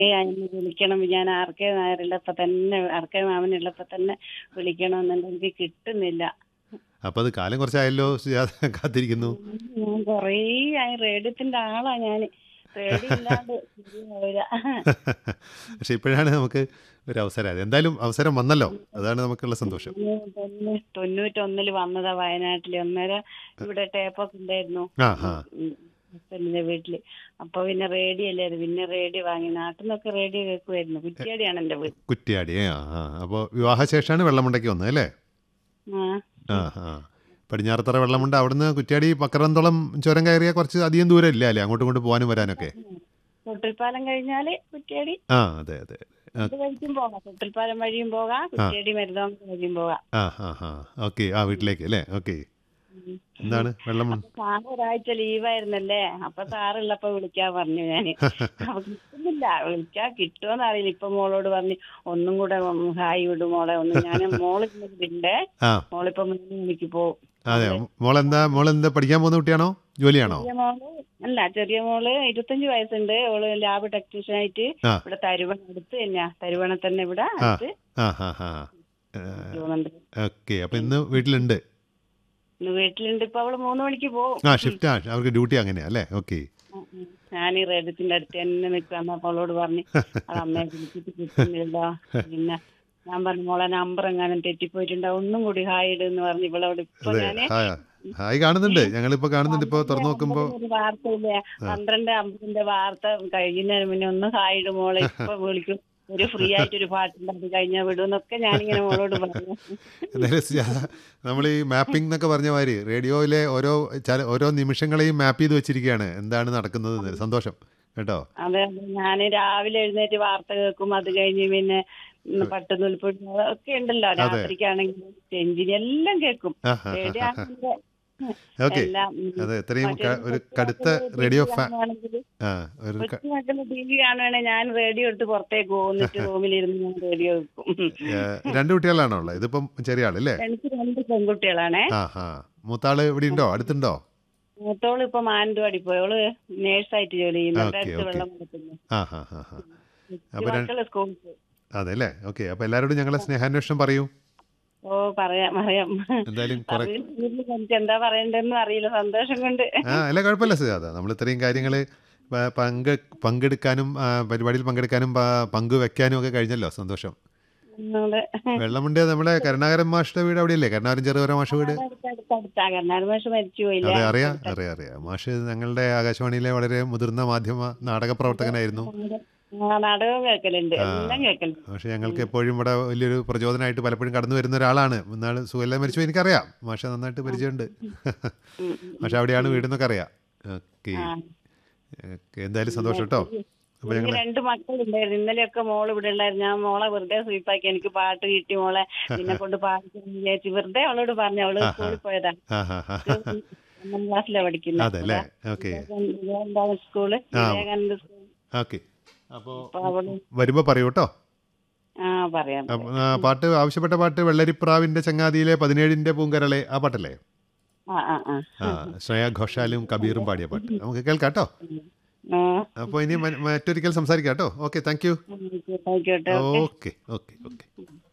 അന്ന് വിളിക്കണം ഞാൻ ആർ കെ നായരുള്ളപ്പോ തന്നെ ആർ കെ മാമനുള്ളപ്പോ തന്നെ വിളിക്കണമെന്നുണ്ട് എനിക്ക് കിട്ടുന്നില്ല അപ്പൊ അത് കാലം കുറച്ചായല്ലോ സുജാത കാത്തിരിക്കുന്നു ഞാൻ കൊറേ ആയി റേഡിയത്തിന്റെ ആളാ ഞാൻ റേഡിയോ ഇല്ലാണ്ട് ശരിയാവില്ല പക്ഷെ ഇപ്പോഴാണ് നമുക്ക് ഒരു അവസരം എന്തായാലും അവസരം വന്നല്ലോ അതാണ് നമുക്കുള്ള സന്തോഷം തന്നെ തൊണ്ണൂറ്റൊന്നില് വന്നതാ വയനാട്ടില് അന്നേരം ഇവിടെ ടേപ്പൊക്കെ ഉണ്ടായിരുന്നു ആ ആ ഉം. ഹസ്ബൻഡിന്റെ വീട്ടില് അപ്പൊ പിന്നെ റേഡിയോ അല്ലായിരുന്നു പിന്നെ റേഡിയോ വാങ്ങി നാട്ടിൽ നിന്നൊക്കെ റേഡിയോ കേൾക്കുമായിരുന്നു കുറ്റിയാടിയാണ് എന്റെ വീട് കുറ്റിയാടി ആ ആ അപ്പോൾ വിവാഹശേഷമാണ് വെള്ളമുണ്ടയ്ക്ക് വന്നത് അല്ലേ ആ ആ ആ പടിഞ്ഞാറത്തറ വെള്ളമുണ്ട അവിടുന്ന് കുറ്റിയാടി പക്കറന്തോളം ചുരം കയറിയാൽ കുറച്ച് അധികം ദൂരം ഇല്ല അല്ലേ അങ്ങോട്ടും ഇങ്ങോട്ട് പോകാനും വരാനൊക്കെ തൊട്ടിൽപ്പാലം കഴിഞ്ഞാല് കുറ്റിയാടി ആ അതെ അതെ ആ, ഇത് വഴിക്കും പോകാം തൊട്ടിൽപ്പാലം വഴിയും പോകാം കുറ്റിയാടി മരുതോങ്ക വഴിയും പോകാം ആ ആ ആ ഓക്കെ ആ വീട്ടിലേക്ക് അല്ലേ ഓക്കെ എന്താണ് വെള്ളം സാറ് ഒരാഴ്ച ലീവായിരുന്നല്ലേ അപ്പൊ സാറുള്ളപ്പോ വിളിക്കാൻ പറഞ്ഞു ഞാന് അപ്പൊ കിട്ടുന്നില്ല വിളിക്കാ കിട്ടുമോന്ന് അറിയില്ല ഇപ്പൊ മോളോട് പറഞ്ഞു ഒന്നും കൂടെ ഉം, ഹായ് വിടു മോളെ ഒന്ന് ഞാൻ മോള് ഇന്നുണ്ട് ആ മോളിപ്പോ മൂന്ന് മണിക്ക് പോവും അതെ മോളെന്താ മോളെന്താ പഠിക്കാൻ പോകുന്ന കുട്ടിയാണോ ജോലിയാണോ ചെറിയ മോള് അല്ല ചെറിയ മോള് ഇരുപത്തഞ്ച് വയസ്സുണ്ട് അവള് ലാബ് ടെക്നീഷ്യൻ ആയിട്ട് ആ. ഇവിടെ തരുവണ അടുത്ത് തന്നെയാ തരുവണ തന്നെ ഇവിടെ അടുത്ത് ആ ഹാ ഹാ പോകുന്നുണ്ട് ഓക്കെ അപ്പൊ ഇന്ന് വീട്ടിലുണ്ട് ഇന്ന് വീട്ടിലുണ്ട് ഇപ്പൊ അവള് മൂന്ന് മണിക്ക് പോവും ആ ഷിഫ്റ്റ് ആ അവർക്ക് ഡ്യൂട്ടി അങ്ങനെയാ അല്ലേ ഓക്കെ ഞാൻ ഈ റേഡിയത്തിന്റെ അടുത്ത് തന്നെ നിൽക്കുക അപ്പൊ അവളോട് പറഞ്ഞു അത് അമ്മയെ വിളിച്ചിട്ട് കിട്ടുന്നില്ലല്ലോ പിന്നെ ഞാൻ പറഞ്ഞു മോളെ നമ്പർ എങ്ങാനും തെറ്റിപ്പോയിട്ടുണ്ടാവും ഒന്നും കൂടി ഹായ് ഇട് എന്ന് പറഞ്ഞു ഇവളോട് ഇപ്പൊ അതെ ഞാന് ഹായ് ഹായ് കാണുന്നുണ്ട് ഞങ്ങളിപ്പോ കാണുന്നുണ്ട് ഇപ്പൊ തുറന്നു നോക്കുമ്പോ ഒരു വാർത്തയില്ലേ പന്ത്രണ്ട് അമ്പതിന്റെ വാർത്ത കഴിയുന്നതിന് മുന്നേ ഒന്ന് ഹായ് ഇട് മോളെ ഇപ്പൊ വിളിക്കും ഒരു ഫ്രീ ആയിട്ട് ഒരു പാട്ടുണ്ട് അത് കഴിഞ്ഞാൽ വിടുമെന്നൊക്കെ ഞാനിങ്ങനെ മോളോട് പറഞ്ഞു എന്തായാലും സുജാത, നമ്മൾ ഈ മാപ്പിംഗ് എന്നൊക്കെ പറഞ്ഞ മാതിരി റേഡിയോയിലെ ഓരോ ചല- ഓരോ നിമിഷങ്ങളെയും മാപ്പ് ചെയ്ത് വെച്ചിരിക്കുകയാണ് എന്താണ് നടക്കുന്നത് എന്ന്. സന്തോഷം കേട്ടോ അതെ അതെ ഞാൻ രാവിലെ എഴുന്നേറ്റ് വാർത്ത കേൾക്കും അത് കഴിഞ്ഞ് പിന്നെ ഉം, പട്ടുനൂൽപ്പൊടി ഒക്കെ ഉണ്ടല്ലോ രാത്രിക്കാണെങ്കിൽ ചെഞ്ചിനി എല്ലാം കേൾക്കും ആ, ആ, റേഡിയോ ആ, ആ. ആണെങ്കിൽ ഓക്കെ എല്ലാം ഉം. അതെ ഇത്രയും മറ്റേ ക- ഒരു കൊച്ചു കടുത്ത മക്കള് റേഡിയോ TV ഫാൻ കാണുവാണെങ്കില് ആ ഒരു ക- കൊച്ചു മക്കള് ടി വി കാണുവാണെങ്കിൽ ഞാൻ റേഡിയോ എടുത്ത് പുറത്തേക്ക് പോകുന്നിട്ട് റൂമിലിരുന്ന് ഞാൻ റേഡിയോ വെക്കും ഏ, രണ്ട് കുട്ടികളാണോ ഉള്ളത് ഇതിപ്പം ചെറിയ ആളല്ലേ എനിക്ക് രണ്ട് പെൺകുട്ടികളാണേ ആ ആ മൂത്താള് ഇവിടെ ഉണ്ടോ അടുത്തുണ്ടോ മൂത്തോള് ഇപ്പൊ മാനന്തവാടി പോയി അവള് നേഴ്സായിട്ട് ജോലി ചെയ്യുന്നു ഓക്കേ, അടുത്ത് ഓക്കേ. വെള്ളം കൊടുക്കുന്നു ആ ഹാ ഹാ ഹാ അപ്പൊ രണ്ട്- മക്കള് സ്കൂളിൽ പോയി അതെ അല്ലേ ഓക്കെ അപ്പൊ എല്ലാവരോടും ഞങ്ങളെ സ്നേഹാന്വേഷണം പറയൂ ഓ പറയാം പറയാം എന്തായാലും കുറെ അറിയില്ല, എനിക്ക് എന്താ പറയണ്ടെന്ന് അറിയില്ല സന്തോഷം കൊണ്ട് ആ അല്ല കുഴപ്പമില്ല സുജാത നമ്മൾ ഇത്രയും കാര്യങ്ങൾ പങ്ക് പങ്കെടുക്കാനും ആ, പരിപാടിയിൽ പങ്കെടുക്കാനും പ- പങ്കുവെക്കാനും ഒക്കെ കഴിഞ്ഞല്ലോ സന്തോഷം അതെ. വെള്ളമുണ്ട് നമ്മുടെ കരുണാകരൻ മാഷിന്റെ വീട് അവിടെയല്ലേ കരുണാകരൻ ചെറുപുര മാഷ് വീട് അടുത്ത് അടുത്ത് അടുത്താ കർണാടക മാഷ് മരിച്ചു പോയില്ലേ അതെ അറിയാം അറിയാം അറിയാം മാഷ് ഞങ്ങളുടെ ആകാശവാണിയിലെ വളരെ മുതിർന്ന മാധ്യമ നാടക പ്രവർത്തകനായിരുന്നു ആ, നാടകം കേൾക്കലുണ്ട് എല്ലാം കേൾക്കലുണ്ട് പക്ഷെ ഞങ്ങൾക്ക് എപ്പോഴും ഇവിടെ വലിയൊരു പ്രചോദനമായിട്ട് പലപ്പോഴും കടന്നു വരുന്ന ഒരാളാണ് ഇന്നാൾ സുഖല്ല മരിച്ചു എനിക്കറിയാം മാഷ നന്നായിട്ട് പരിചയമുണ്ട് ഉം, ഉം. മാഷ അവിടെയാണ് വീടെന്നൊക്കെ അറിയാം ഓക്കെ ആ. എന്തായാലും സന്തോഷം കേട്ടോ അപ്പൊ എനിക്ക് രണ്ട് മക്കളുണ്ടായിരുന്നു ഇന്നലെയൊക്കെ മോള് ഇവിടെ ഉണ്ടായിരുന്നു ഞാൻ മോളെ വെറുതെ സ്വീപ്പാക്കി എനിക്ക് പാട്ട് കിട്ടി മോളെ നിന്നെ കൊണ്ട് പാടിക്കുന്നു വിചാരിച്ചു വെറുതെ അവളോട് പറഞ്ഞു അവള് സ്കൂളിൽ പോയതാ ആ ഹാ ഹാ ഒന്നാം ക്ലാസ്സിലാണ് പഠിക്കുന്നത് അതെ അല്ലേ okay Vivekananda school Vivekananda school okay അപ്പോൾ അപ്പൊ അവള് വരുമ്പോൾ പറയൂ കേട്ടോ ആ പറയാം അപ്പൊ, ആ, പാട്ട് ആവശ്യപ്പെട്ട പാട്ട് വെള്ളരിപ്രാവിന്റെ ചങ്ങാതിയിലെ പതിനേഴിന്റെ പൂങ്കരളെ ആ പാട്ടല്ലേ ആ ആ ആ ആ ശ്രേയ ഘോഷാലും കബീറും പാടിയ പാട്ട് നമുക്ക് കേൾക്കാം കേട്ടോ ആ അപ്പോൾ ഇനി മ- മറ്റൊരിക്കൽ സംസാരിക്കാം കേട്ടോ ഓക്കെ താങ്ക് യു ആയിക്കോട്ടെ ഓക്കെ ഓക്കെ ഓക്കെ